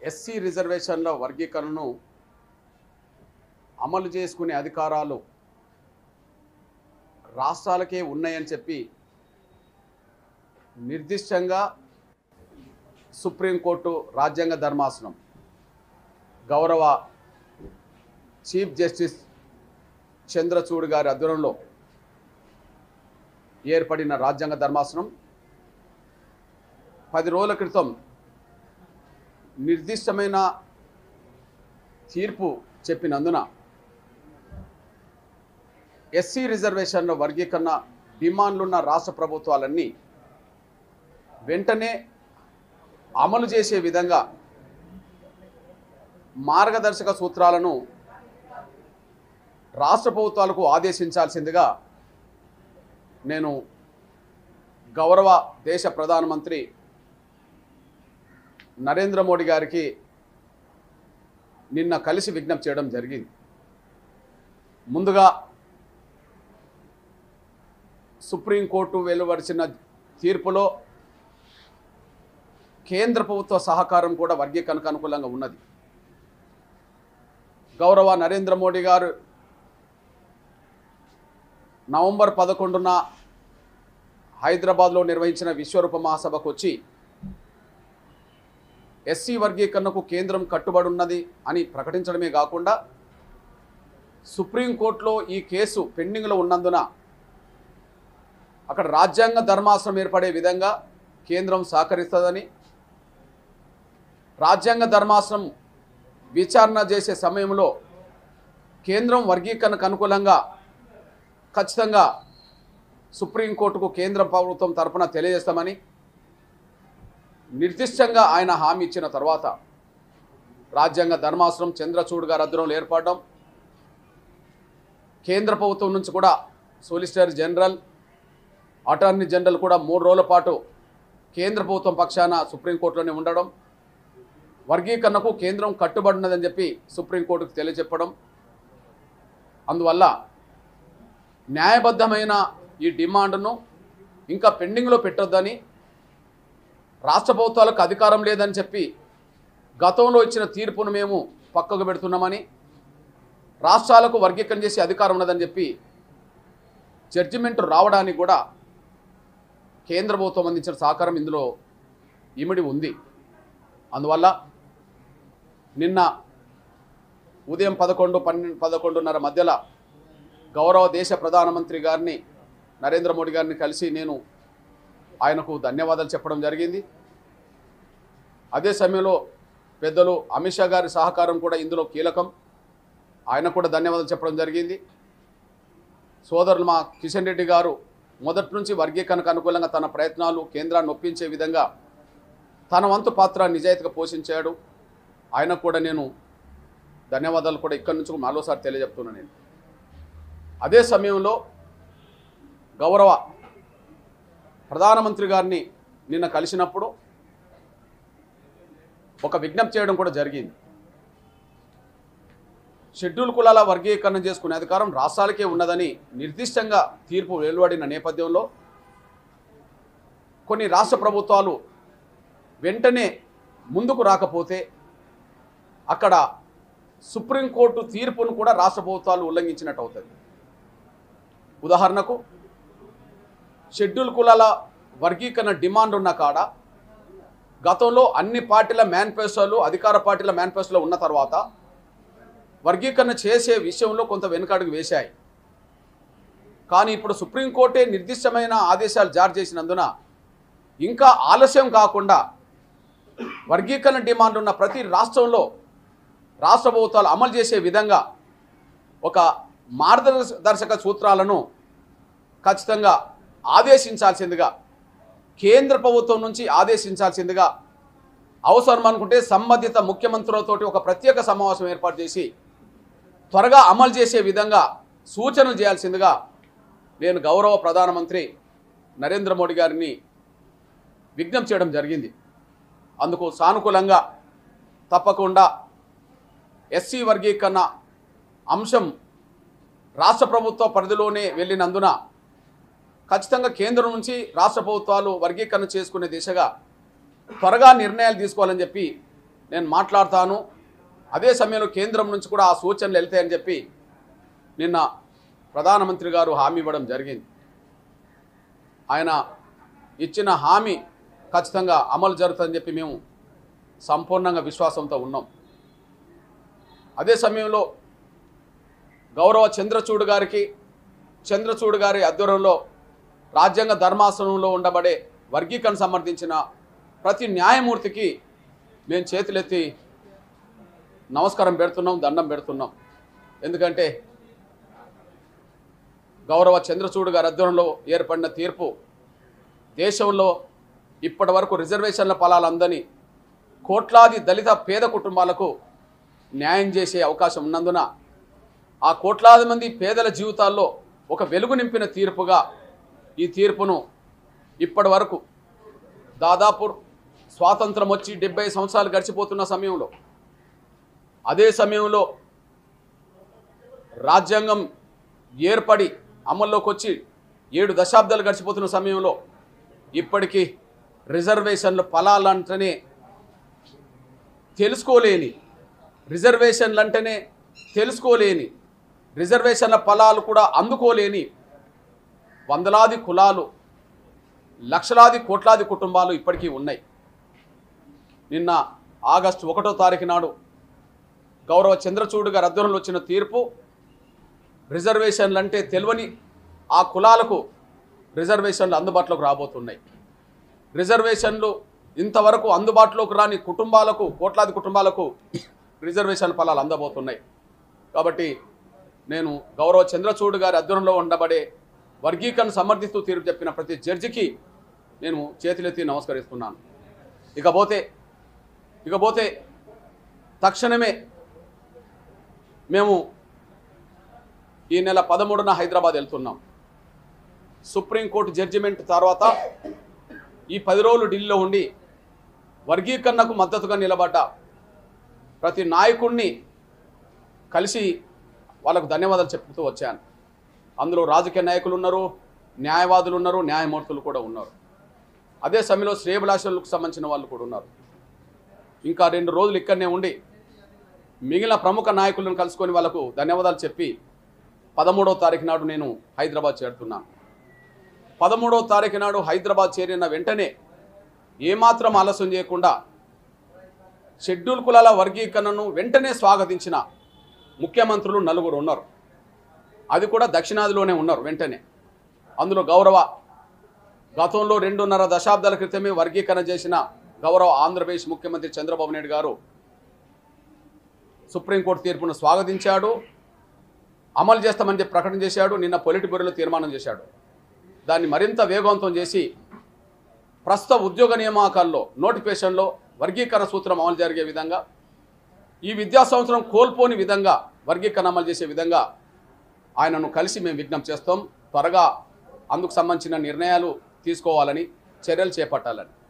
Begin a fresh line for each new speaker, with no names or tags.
SC రిజర్వేషన్ల వర్గీకరణను అమలు చేసుకునే అధికారాలు రాష్ట్రాలకే ఉన్నాయని చెప్పి నిర్దిష్టంగా సుప్రీంకోర్టు రాజ్యాంగ ధర్మాసనం గౌరవ చీఫ్ జస్టిస్ చంద్రచూడ్ గారి ఆధ్వర్యంలో ఏర్పడిన రాజ్యాంగ ధర్మాసనం పది రోజుల క్రితం నిర్దిష్టమైన తీర్పు చెప్పినందున ఎస్సీ రిజర్వేషన్ల వర్గీకరణ డిమాండ్లున్న రాష్ట్ర ప్రభుత్వాలన్నీ వెంటనే అమలు చేసే విధంగా మార్గదర్శక సూత్రాలను రాష్ట్ర ప్రభుత్వాలకు ఆదేశించాల్సిందిగా నేను గౌరవ దేశ ప్రధానమంత్రి నరేంద్ర మోడీ గారికి నిన్న కలిసి విజ్ఞప్తి చేయడం జరిగింది ముందుగా సుప్రీంకోర్టు వెలువరిచిన తీర్పులో కేంద్ర ప్రభుత్వ సహకారం కూడా వర్గీకరణకు అనుకూలంగా ఉన్నది గౌరవ నరేంద్ర మోడీ గారు నవంబర్ పదకొండున హైదరాబాద్లో నిర్వహించిన విశ్వరూప మహాసభకు వచ్చి ఎస్సీ వర్గీకరణకు కేంద్రం కట్టుబడి ఉన్నది అని ప్రకటించడమే కాకుండా సుప్రీంకోర్టులో ఈ కేసు పెండింగ్లో ఉన్నందున అక్కడ రాజ్యాంగ ధర్మాసనం ఏర్పడే విధంగా కేంద్రం సహకరిస్తుందని రాజ్యాంగ ధర్మాసనం విచారణ చేసే సమయంలో కేంద్రం వర్గీకరణకు అనుకూలంగా ఖచ్చితంగా సుప్రీంకోర్టుకు కేంద్ర ప్రభుత్వం తరపున తెలియజేస్తామని నిర్దిష్టంగా ఆయన హామీ ఇచ్చిన తర్వాత రాజ్యాంగ ధర్మాసనం చంద్రచూడ్ గారి అధ్వర్యంలో ఏర్పడడం కేంద్ర ప్రభుత్వం నుంచి కూడా సోలిసిటర్ జనరల్ అటార్నీ జనరల్ కూడా మూడు రోజుల పాటు కేంద్ర ప్రభుత్వం పక్షాన సుప్రీంకోర్టులోనే ఉండడం వర్గీకరణకు కేంద్రం కట్టుబడి ఉన్నదని చెప్పి సుప్రీంకోర్టుకు తెలియజెప్పడం అందువల్ల న్యాయబద్ధమైన ఈ డిమాండ్ను ఇంకా పెండింగ్లో పెట్టొద్దని రాష్ట్ర ప్రభుత్వాలకు అధికారం లేదని చెప్పి గతంలో ఇచ్చిన తీర్పును మేము పక్కకు పెడుతున్నామని రాష్ట్రాలకు వర్గీకరణ చేసే అధికారం ఉన్నదని చెప్పి జడ్జిమెంట్ రావడానికి కూడా కేంద్ర ప్రభుత్వం అందించిన సహకారం ఇందులో ఇమిడి ఉంది అందువల్ల నిన్న ఉదయం పదకొండు పన్నెండు పదకొండున్నర మధ్యలో గౌరవ దేశ ప్రధానమంత్రి గారిని నరేంద్ర మోడీ గారిని కలిసి నేను ఆయనకు ధన్యవాదాలు చెప్పడం జరిగింది అదే సమయంలో పెద్దలు అమిత్ షా గారి సహకారం కూడా ఇందులో కీలకం ఆయన కూడా ధన్యవాదాలు చెప్పడం జరిగింది సోదరులు మా కిషన్ రెడ్డి గారు మొదటి నుంచి వర్గీకరణకు అనుకూలంగా తన ప్రయత్నాలు కేంద్రాన్ని ఒప్పించే విధంగా తన వంతు పాత్ర నిజాయితీగా పోషించాడు ఆయనకు కూడా నేను ధన్యవాదాలు కూడా ఇక్కడి నుంచి మరోసారి తెలియజెప్తున్నాను నేను అదే సమయంలో గౌరవ ప్రధానమంత్రి గారిని నిన్న కలిసినప్పుడు ఒక విజ్ఞప్తి చేయడం కూడా జరిగింది షెడ్యూల్ కులాల వర్గీకరణ చేసుకునే అధికారం రాష్ట్రాలకే ఉన్నదని నిర్దిష్టంగా తీర్పు వెలువడిన నేపథ్యంలో కొన్ని రాష్ట్ర ప్రభుత్వాలు వెంటనే ముందుకు రాకపోతే అక్కడ సుప్రీంకోర్టు తీర్పును కూడా రాష్ట్ర ప్రభుత్వాలు ఉల్లంఘించినట్టు అవుతుంది ఉదాహరణకు షెడ్యూల్ కులాల వర్గీకరణ డిమాండ్ ఉన్న కాడ గతంలో అన్ని పార్టీల మేనిఫెస్టోలు అధికార పార్టీల మేనిఫెస్టోలో ఉన్న తర్వాత వర్గీకరణ చేసే విషయంలో కొంత వెనుకడుగు వేశాయి కానీ ఇప్పుడు సుప్రీంకోర్టే నిర్దిష్టమైన ఆదేశాలు జారీ చేసినందున ఇంకా ఆలస్యం కాకుండా వర్గీకరణ డిమాండ్ ఉన్న ప్రతి రాష్ట్రంలో రాష్ట్ర ప్రభుత్వాలు అమలు చేసే విధంగా ఒక మార్గదర్శక సూత్రాలను ఖచ్చితంగా ఆదేశించాల్సిందిగా కేంద్ర ప్రభుత్వం నుంచి ఆదేశించాల్సిందిగా అవసరం అనుకుంటే సంబంధిత ముఖ్యమంత్రులతోటి ఒక ప్రత్యేక సమావేశం ఏర్పాటు చేసి త్వరగా అమలు చేసే విధంగా సూచనలు చేయాల్సిందిగా నేను గౌరవ ప్రధానమంత్రి నరేంద్ర మోడీ గారిని విజ్ఞప్తి చేయడం జరిగింది అందుకు సానుకూలంగా తప్పకుండా ఎస్సీ వర్గీకరణ అంశం రాష్ట్ర ప్రభుత్వ పరిధిలోనే వెళ్ళినందున ఖచ్చితంగా కేంద్రం నుంచి రాష్ట్ర ప్రభుత్వాలు వర్గీకరణ చేసుకునే దిశగా త్వరగా నిర్ణయాలు తీసుకోవాలని చెప్పి నేను మాట్లాడతాను అదే సమయంలో కేంద్రం నుంచి కూడా ఆ సూచనలు వెళ్తాయని చెప్పి నిన్న ప్రధానమంత్రి గారు హామీ ఇవ్వడం జరిగింది ఆయన ఇచ్చిన హామీ ఖచ్చితంగా అమలు జరుగుతుందని చెప్పి మేము సంపూర్ణంగా విశ్వాసంతో ఉన్నాం అదే సమయంలో గౌరవ చంద్రచూడ్ గారికి చంద్రచూడ్ గారి ఆధ్వర్యంలో రాజ్యాంగ ధర్మాసనంలో ఉండబడే వర్గీకరణ సంబంధించిన ప్రతి న్యాయమూర్తికి మేము చేతులెత్తి నమస్కారం పెడుతున్నాం దండం పెడుతున్నాం ఎందుకంటే గౌరవ చంద్రచూడ్ గారి ఆధ్వర్యంలో ఏర్పడిన తీర్పు దేశంలో ఇప్పటి వరకు రిజర్వేషన్ల ఫలాలు అందని కోట్లాది దళిత పేద కుటుంబాలకు న్యాయం చేసే అవకాశం ఉన్నందున ఆ కోట్లాది మంది పేదల జీవితాల్లో ఒక వెలుగు నింపిన తీర్పుగా ఈ తీర్పును ఇప్పటి వరకు దాదాపు స్వాతంత్రం వచ్చి డెబ్బై సంవత్సరాలు గడిచిపోతున్న సమయంలో అదే సమయంలో రాజ్యాంగం ఏర్పడి అమల్లోకి వచ్చి ఏడు దశాబ్దాలు గడిచిపోతున్న సమయంలో ఇప్పటికీ రిజర్వేషన్ల ఫలాలంటేనే తెలుసుకోలేని రిజర్వేషన్లు అంటేనే తెలుసుకోలేని రిజర్వేషన్ల ఫలాలు కూడా అందుకోలేని వందలాది కులాలు లక్షలాది కోట్లాది కుటుంబాలు ఇప్పటికీ ఉన్నాయి నిన్న ఆగస్టు ఒకటో తారీఖు నాడు గౌరవ చంద్రచూడ్ గారి అధ్వర్యంలో వచ్చిన తీర్పు రిజర్వేషన్లు అంటే తెలియని ఆ కులాలకు రిజర్వేషన్లు అందుబాటులోకి రాబోతున్నాయి రిజర్వేషన్లు ఇంతవరకు అందుబాటులోకి రాని కుటుంబాలకు కోట్లాది కుటుంబాలకు రిజర్వేషన్ ఫలాలు అందబోతున్నాయి కాబట్టి నేను గౌరవ చంద్రచూడ్ గారి అధ్వర్యంలో ఉండబడే వర్గీకరణ సమర్థిస్తూ తీర్పు చెప్పిన ప్రతి జడ్జికి నేను చేతులెత్తి నమస్కరిస్తున్నాను ఇకపోతే ఇకపోతే తక్షణమే మేము ఈ నెల పదమూడున హైదరాబాద్ వెళ్తున్నాం సుప్రీంకోర్టు జడ్జిమెంట్ తర్వాత ఈ పది రోజులు ఢిల్లీలో ఉండి వర్గీకరణకు మద్దతుగా నిలబడ్డ ప్రతి నాయకుడిని కలిసి వాళ్ళకు ధన్యవాదాలు చెప్తూ వచ్చాను అందులో రాజకీయ నాయకులు ఉన్నారు న్యాయవాదులు ఉన్నారు న్యాయమూర్తులు కూడా ఉన్నారు అదే సమయంలో శ్రేయభిలాషులకు సంబంధించిన వాళ్ళు కూడా ఉన్నారు ఇంకా రెండు రోజులు ఇక్కడనే ఉండి మిగిలిన ప్రముఖ నాయకులను కలుసుకొని వాళ్ళకు ధన్యవాదాలు చెప్పి పదమూడవ తారీఖు నాడు నేను హైదరాబాద్ చేరుతున్నాను పదమూడవ తారీఖు నాడు హైదరాబాద్ చేరిన వెంటనే ఏమాత్రం ఆలస్యం చేయకుండా షెడ్యూల్ కులాల వర్గీకరణను వెంటనే స్వాగతించిన ముఖ్యమంత్రులు నలుగురు ఉన్నారు అది కూడా దక్షిణాదిలోనే ఉన్నారు వెంటనే అందులో గౌరవ గతంలో రెండున్నర దశాబ్దాల క్రితమే వర్గీకరణ చేసిన గౌరవ ఆంధ్రప్రదేశ్ ముఖ్యమంత్రి చంద్రబాబు నాయుడు గారు సుప్రీంకోర్టు తీర్పును స్వాగతించాడు అమలు చేస్తామని చెప్పి ప్రకటన చేశాడు నిన్న పొలిటి బ్యూరోలో తీర్మానం చేశాడు దాన్ని మరింత వేగవంతం చేసి ప్రస్తుత ఉద్యోగ నియామకాల్లో నోటిఫికేషన్లో వర్గీకరణ సూత్రం అమలు జరిగే విధంగా ఈ విద్యా సంవత్సరం కోల్పోని విధంగా వర్గీకరణ అమలు చేసే విధంగా ఆయనను కలిసి మేము విజ్ఞప్తి చేస్తాం త్వరగా అందుకు సంబంధించిన నిర్ణయాలు తీసుకోవాలని చర్యలు చేపట్టాలని